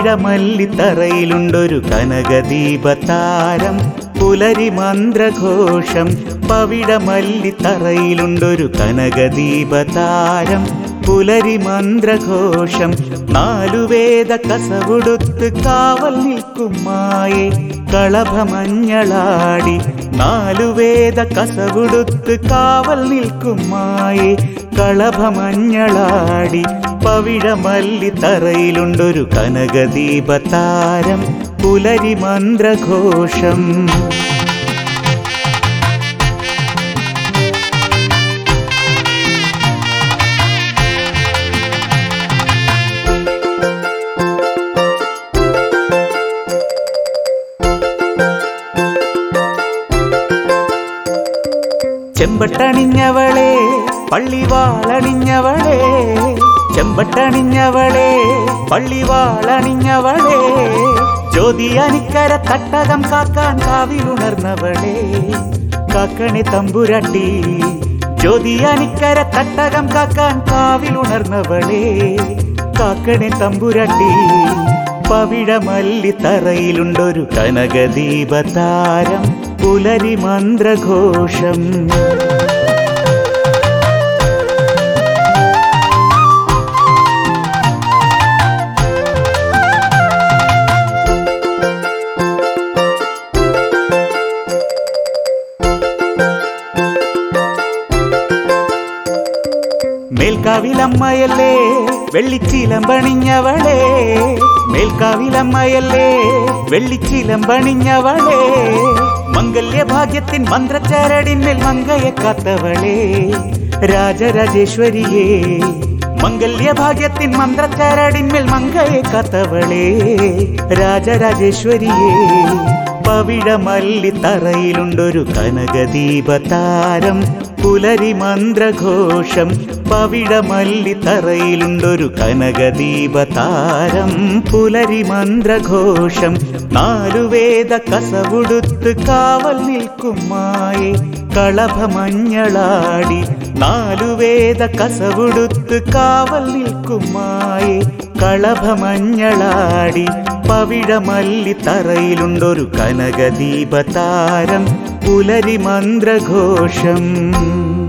പവിഴമല്ലിത്തറയിലുണ്ടൊരു കനകദീപതാരം പുലരി മന്ത്രഘോഷം പവിഴമല്ലിത്തറയിലുണ്ടൊരു കനകദീപതാരം പുലരി മന്ത്രഘോഷം നാലുവേദ കസവുടുത്ത് കാവൽ നിൽക്കും മായേ കളഭമഞ്ഞളാടി നാലുവേദ കസവുടുത്ത് കാവൽ നിൽക്കും മായേ കളഭമഞ്ഞളാടി പവിഴമല്ലി തറയിലുണ്ടൊരു കനകദീപതാരം പുലരി മന്ത്രഘോഷം ചെമ്പട്ടണിഞ്ഞവളെ പള്ളിവാളണിഞ്ഞവളെ ചെമ്പട്ടണിഞ്ഞവളെ പള്ളിവാളണിഞ്ഞവളെ ജ്യോതി അനിക്കര തട്ടകം കാക്കാൻ കാവിലുണർന്നവളെ കാക്കണി തമ്പുരട്ടി ജ്യോതി അനിക്കര തട്ടകം കാക്കാൻ കാവിലുണർന്നവളെ കാക്കണി തമ്പുരട്ടി പവിഴമല്ലി തറയിലുണ്ടൊരു കനകദീപതാരം പുലരി മന്ത്രഘോഷം മേൽക്കാവിലമ്മയല്ലേ വെള്ളിച്ചിലമ്പണിഞ്ഞവളേ മേൽക്കാവിലമ്മയല്ലേ വെള്ളിച്ചിലമ്പണിഞ്ഞവളേ മംഗല്യഭാഗ്യത്തിൻ മന്ത്രച്ചാരടിന്മേൽ മങ്കയെ കാത്തവളേ രാജരാജേശ്വരിയേ മംഗല്യഭാഗ്യത്തിൻ മന്ത്രച്ചാരടിന്മേൽ മങ്കയെ കാത്തവളേ രാജരാജേശ്വരിയേ പവിഴമല്ലി തറയിലുണ്ടൊരു കനകദീപതാരം പുലരി മന്ത്രഘോഷം പവിഴമല്ലി തറയിലുണ്ടൊരു കനകദീപതാരം പുലരി മന്ത്രഘോഷം നാലുവേദ കസവുടുത്ത് കാവൽ നിൽക്കും മായേ കളഭമഞ്ഞളാടി നാലുവേദ കസവുടുത്ത് കാവൽ നിൽക്കും മായേ കളഭമഞ്ഞളാടി പവിഴമല്ലി തറയിലുണ്ടൊരു കനകദീപതാരം പുലരി മന്ത്രഘോഷം